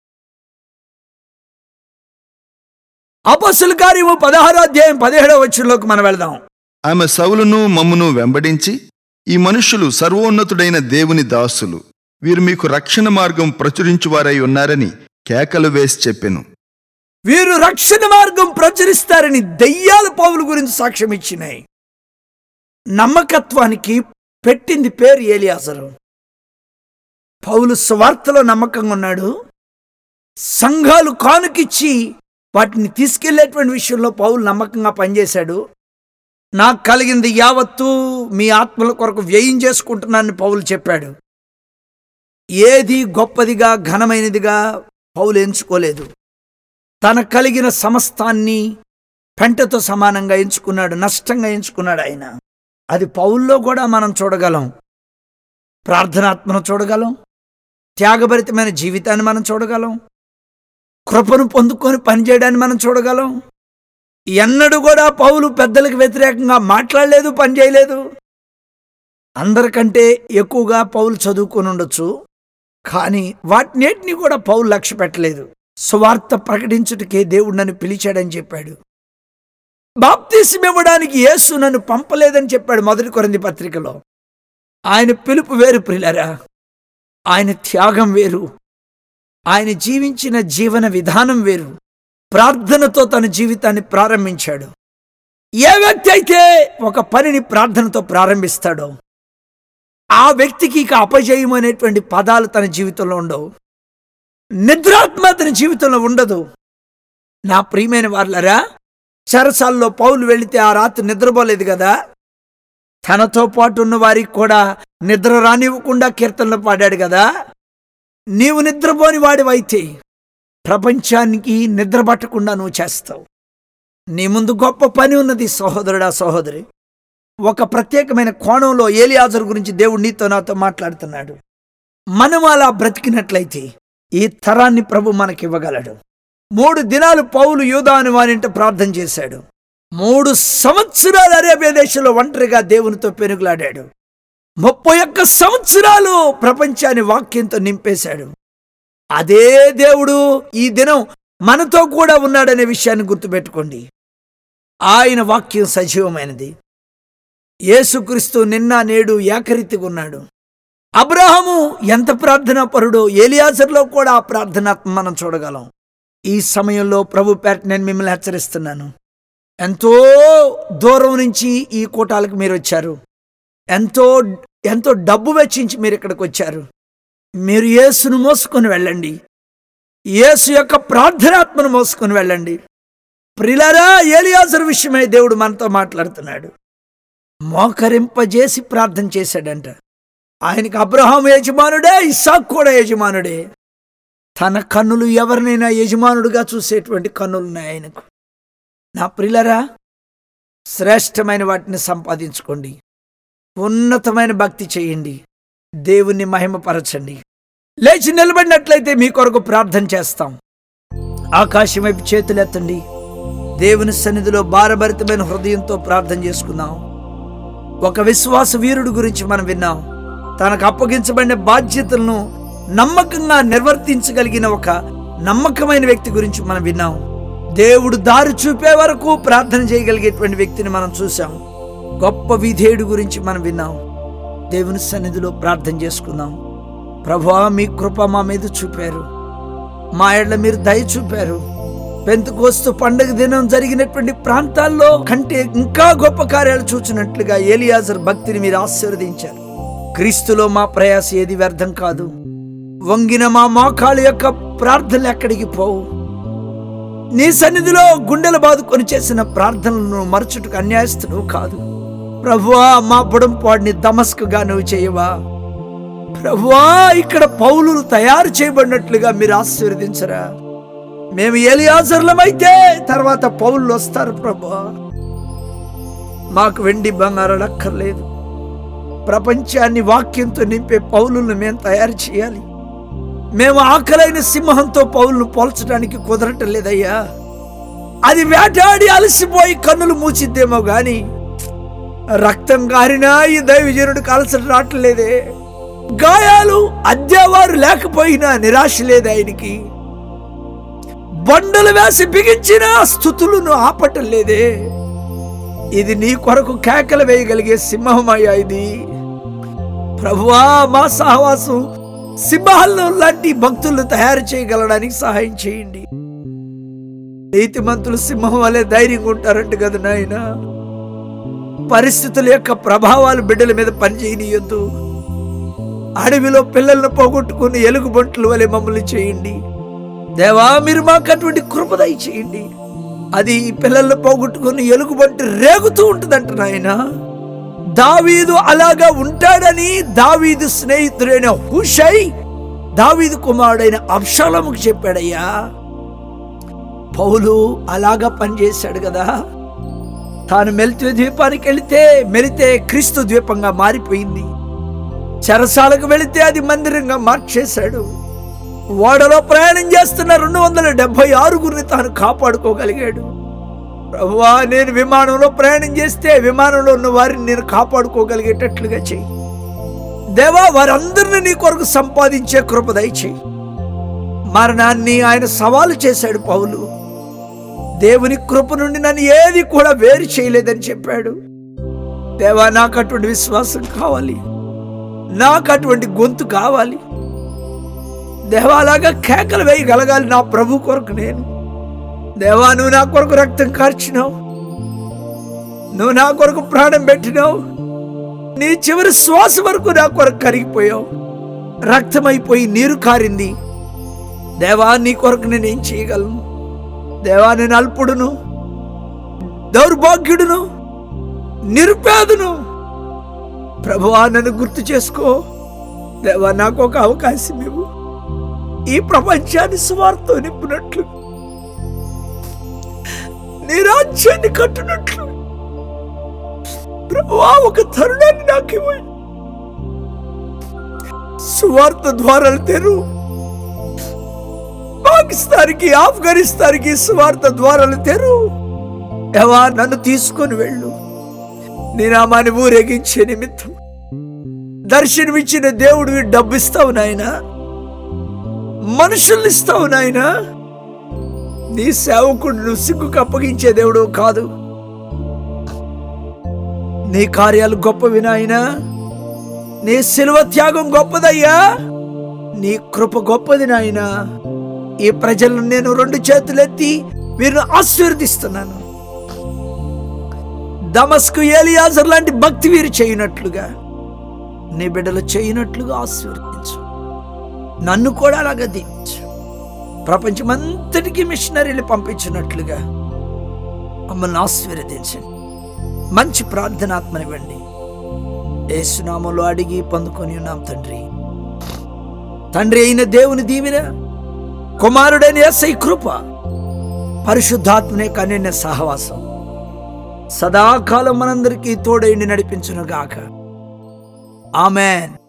అపస్సుల కార్యము పదహారో అధ్యాయం పదిహేడవ వచ్చంలోకి మనం వెళదాం ఆమె సౌలును మమ్మును వెంబడించి ఈ మనుష్యులు సర్వోన్నతుడైన దేవుని దాసులు వీరు మీకు రక్షణ మార్గం ప్రచురించువారై ఉన్నారని కేకలు వేసి చెప్పెను వీరు రక్షణ మార్గం ప్రచురిస్తారని దయ్యాలు పౌలు గురించి సాక్ష్యం ఇచ్చినాయి నమ్మకత్వానికి పెట్టింది పేరు ఏలియాసరు పౌలు స్వార్థలో నమ్మకంగా ఉన్నాడు సంఘాలు కానుకిచ్చి వాటిని తీసుకెళ్లేటువంటి విషయంలో పౌలు నమ్మకంగా పనిచేశాడు నాకు కలిగింది యావత్తు మీ ఆత్మల కొరకు వ్యయం చేసుకుంటున్నానని పౌలు చెప్పాడు ఏది గొప్పదిగా ఘనమైనదిగా పౌలు ఎంచుకోలేదు తన కలిగిన సమస్తాన్ని పెంటతో సమానంగా ఎంచుకున్నాడు నష్టంగా ఎంచుకున్నాడు ఆయన అది పౌల్లో కూడా మనం చూడగలం ప్రార్థనాత్మను చూడగలం త్యాగభరితమైన జీవితాన్ని మనం చూడగలం కృపను పొందుకొని పనిచేయడాన్ని మనం చూడగలం ఎన్నడూ కూడా పౌలు పెద్దలకు వ్యతిరేకంగా మాట్లాడలేదు పనిచేయలేదు అందరికంటే ఎక్కువగా పౌలు చదువుకొని ఉండొచ్చు కానీ వాటినేటిని కూడా పౌలు లక్ష్య పెట్టలేదు సువార్త ప్రకటించుటకే దేవుడు నన్ను పిలిచాడని చెప్పాడు బాప్తీసం ఇవ్వడానికి యేసు నన్ను పంపలేదని చెప్పాడు మొదటి కొరింది పత్రికలో ఆయన పిలుపు వేరు ప్రిలరా ఆయన త్యాగం వేరు ఆయన జీవించిన జీవన విధానం వేరు ప్రార్థనతో తన జీవితాన్ని ప్రారంభించాడు ఏ వ్యక్తి అయితే ఒక పనిని ప్రార్థనతో ప్రారంభిస్తాడో ఆ వ్యక్తికి ఇక అపజయం అనేటువంటి పదాలు తన జీవితంలో ఉండవు నిద్రాత్మ తన జీవితంలో ఉండదు నా ప్రియమైన వాళ్ళరా చెరసాల్లో పౌలు వెళితే ఆ రాత్రి నిద్రపోలేదు కదా తనతో పాటు ఉన్న వారికి కూడా నిద్ర రానివ్వకుండా కీర్తనలు పాడాడు కదా నీవు నిద్రపోని వాడివైతే ప్రపంచానికి నిద్ర పట్టకుండా నువ్వు చేస్తావు నీ ముందు గొప్ప పని ఉన్నది సహోదరుడా సహోదరి ఒక ప్రత్యేకమైన కోణంలో ఏలియాజరు గురించి దేవుడు నీతో నాతో మాట్లాడుతున్నాడు మనం అలా బ్రతికినట్లయితే ఈ తరాన్ని ప్రభు మనకివ్వగలడు మూడు దినాలు పౌలు యూదాను వారింట ప్రార్థన చేశాడు మూడు సంవత్సరాలు అరేబియా దేశంలో ఒంటరిగా దేవునితో పెనుగులాడాడు ముప్పై ఒక్క సంవత్సరాలు ప్రపంచాన్ని వాక్యంతో నింపేశాడు అదే దేవుడు ఈ దినం మనతో కూడా ఉన్నాడనే విషయాన్ని గుర్తుపెట్టుకోండి ఆయన వాక్యం సజీవమైనది యేసుక్రీస్తు నిన్న నేడు ఏకరీతిగా ఉన్నాడు అబ్రహాము ఎంత ప్రార్థనా పరుడో ఏలియాజర్లో కూడా ఆ ప్రార్థనాత్మ మనం చూడగలం ఈ సమయంలో ప్రభు పేట నేను మిమ్మల్ని హెచ్చరిస్తున్నాను ఎంతో దూరం నుంచి ఈ కూటాలకు మీరు వచ్చారు ఎంతో ఎంతో డబ్బు వెచ్చించి మీరు ఇక్కడికి వచ్చారు మీరు యేసును మోసుకొని వెళ్ళండి యేసు యొక్క ప్రార్థనాత్మను మోసుకొని వెళ్ళండి ప్రిలరా ఏలియాజర్ విషయమై దేవుడు మనతో మాట్లాడుతున్నాడు మోకరింపజేసి ప్రార్థన చేశాడంట ఆయనకి అబ్రహాం యజమానుడే ఇస్సాక్ కూడా యజమానుడే తన కన్నులు ఎవరినైనా యజమానుడుగా చూసేటువంటి కన్నులున్నాయి ఆయనకు నా ప్రిలరా శ్రేష్టమైన వాటిని సంపాదించుకోండి ఉన్నతమైన భక్తి చేయండి దేవుణ్ణి మహిమపరచండి లేచి నిలబడినట్లయితే మీ కొరకు ప్రార్థన చేస్తాం ఆకాశం వైపు చేతులెత్తండి దేవుని సన్నిధిలో భారభరితమైన హృదయంతో ప్రార్థన చేసుకుందాం ఒక విశ్వాస వీరుడు గురించి మనం విన్నాం తనకు అప్పగించబడిన బాధ్యతలను నమ్మకంగా నిర్వర్తించగలిగిన ఒక నమ్మకమైన వ్యక్తి గురించి మనం విన్నాం దేవుడు దారి చూపే వరకు ప్రార్థన చేయగలిగేటువంటి వ్యక్తిని మనం చూసాం గొప్ప విధేయుడు గురించి మనం విన్నాం దేవుని సన్నిధిలో ప్రార్థన చేసుకుందాం ప్రభువా మీ కృప మా మీద చూపారు మా ఎడ్ల మీరు దయ చూపారు పెంతుకోస్తు పండుగ దినం జరిగినటువంటి ప్రాంతాల్లో కంటే ఇంకా గొప్ప కార్యాలు చూచినట్లుగా ఏలియాజర్ భక్తిని మీరు ఆశీర్వదించారు క్రీస్తులో మా ప్రయాస ఏది వ్యర్థం కాదు వంగిన మా మోకాళ్ళ యొక్క ప్రార్థనలు ఎక్కడికి పోవు నీ సన్నిధిలో గుండెలు బాదుకొని చేసిన ప్రార్థనలను మరచుటకు అన్యాయస్తుడు కాదు ప్రభువా మా బుడంపాడిని దమస్కుగా నువ్వు చేయవా ప్రభువా ఇక్కడ పౌలులు తయారు చేయబడినట్లుగా మీరు ఆశీర్వదించరా మేము ఏలియాజర్లమైతే తర్వాత పౌలు వస్తారు ప్రభువా మాకు వెండి బంగారాలు అక్కర్లేదు ప్రపంచాన్ని వాక్యంతో నింపే పౌలులను మేము తయారు చేయాలి మేము ఆకలైన సింహంతో పౌలను పోల్చడానికి కుదరటం లేదయ్యా అది వేటాడి అలసిపోయి కన్నులు మూచిద్దేమో గాని రక్తం కారినా ఈ దైవజనుడికి అలసట రావట్లేదే గాయాలు అద్దెవారు లేకపోయినా నిరాశ లేదు ఆయనకి బండలు వేసి బిగించిన స్థుతులను ఆపటం లేదే ఇది నీ కొరకు కేకలు వేయగలిగే సింహమయ్యా ఇది ప్రభువా మా సహవాసం సింహాలను లాంటి భక్తులను తయారు చేయగలడానికి సహాయం చేయండి నీతిమంతులు సింహం వలె ధైర్యంగా ఉంటారంట కదా నాయన పరిస్థితుల యొక్క ప్రభావాలు బిడ్డల మీద పనిచేయనీయొద్దు అడవిలో పిల్లలను పోగొట్టుకుని ఎలుగుబంట్లు వలె మమ్మల్ని చేయండి దేవా మీరు మాకు అటువంటి కృపదయ చేయండి అది ఈ పిల్లలను పోగొట్టుకుని ఎలుగుబంటి రేగుతూ ఉంటుందంట నాయన దావీదు అలాగా ఉంటాడని దావీదు స్నేహితుడైన హుషై దావీదు కుమారుడైన అబ్షాలముకు చెప్పాడయ్యా పౌలు అలాగా పనిచేశాడు కదా తాను మెలితే ద్వీపానికి వెళితే మెలితే క్రీస్తు ద్వీపంగా మారిపోయింది చెరసాలకు వెళితే అది మందిరంగా మార్చేశాడు ఓడలో ప్రయాణం చేస్తున్న రెండు వందల డెబ్బై ఆరుగురిని తాను కాపాడుకోగలిగాడు ప్రభువా నేను విమానంలో ప్రయాణం చేస్తే విమానంలో ఉన్న వారిని నేను కాపాడుకోగలిగేటట్లుగా చెయ్యి దేవా వారందరిని నీ కొరకు సంపాదించే కృప దయచేయి మరణాన్ని ఆయన సవాలు చేశాడు పౌలు దేవుని కృప నుండి నన్ను ఏది కూడా వేరు చేయలేదని చెప్పాడు దేవా నాకు అటువంటి విశ్వాసం కావాలి నాకు అటువంటి గొంతు కావాలి దేవాలాగా కేకలు వేయగలగాలి నా ప్రభు కొరకు నేను దేవా నువ్వు నా కొరకు రక్తం కార్చినావు నువ్వు నా కొరకు ప్రాణం పెట్టినావు నీ చివరి శ్వాస వరకు నా కొరకు కరిగిపోయావు రక్తమైపోయి నీరు కారింది దేవా నీ కొరకు నేను ఏం చేయగలను దేవా నేను అల్పుడును దౌర్భాగ్యుడును నిరుపేదను ప్రభువా నన్ను గుర్తు చేసుకో దేవా నాకు ఒక అవకాశం ఇవ్వు ఈ ప్రపంచాన్ని స్వార్థం నింపినట్లు నీ రాజ్యాన్ని కట్టినట్లు ప్రభువా ఒక తరుణాన్ని నాకు ఇవ్వండి స్వార్థ ద్వారాలు తెరు పాకిస్తాన్కి ఆఫ్ఘనిస్తాన్కి స్వార్థ ద్వారాలు తెరు ఎవా నన్ను తీసుకొని వెళ్ళు నీ నామాన్ని ఊరేగించే నిమిత్తం దర్శనమిచ్చిన దేవుడివి డబ్బిస్తావు నాయనా మనుషుల్ని ఇస్తావు నాయనా నీ సేవకుడు నువ్వు సిగ్గుకు అప్పగించే దేవుడు కాదు నీ కార్యాలు గొప్పవి నాయనా నీ శిలువ త్యాగం గొప్పదయ్యా నీ కృప గొప్పది నాయనా ఈ ప్రజలను నేను రెండు చేతులెత్తి వీరిని ఆశీర్వదిస్తున్నాను దమస్కు ఏలియాజర్ లాంటి భక్తి వీరు చేయనట్లుగా నీ బిడ్డలు చేయనట్లుగా ఆశీర్వదించు నన్ను కూడా అలాగ దీవించు ప్రపంచమంతటికి మిషనరీలు పంపించినట్లుగా మమ్మల్ని ఆశీర్వదించండి మంచి ప్రార్థనాత్మనివ్వండి ఏసునామంలో అడిగి పొందుకొని ఉన్నాం తండ్రి తండ్రి అయిన దేవుని దీవెన కుమారుడైన ఎస్ఐ కృప పరిశుద్ధాత్మనే కన్య సహవాసం సదాకాలం మనందరికీ తోడైండి నడిపించునుగాక ఆమెన్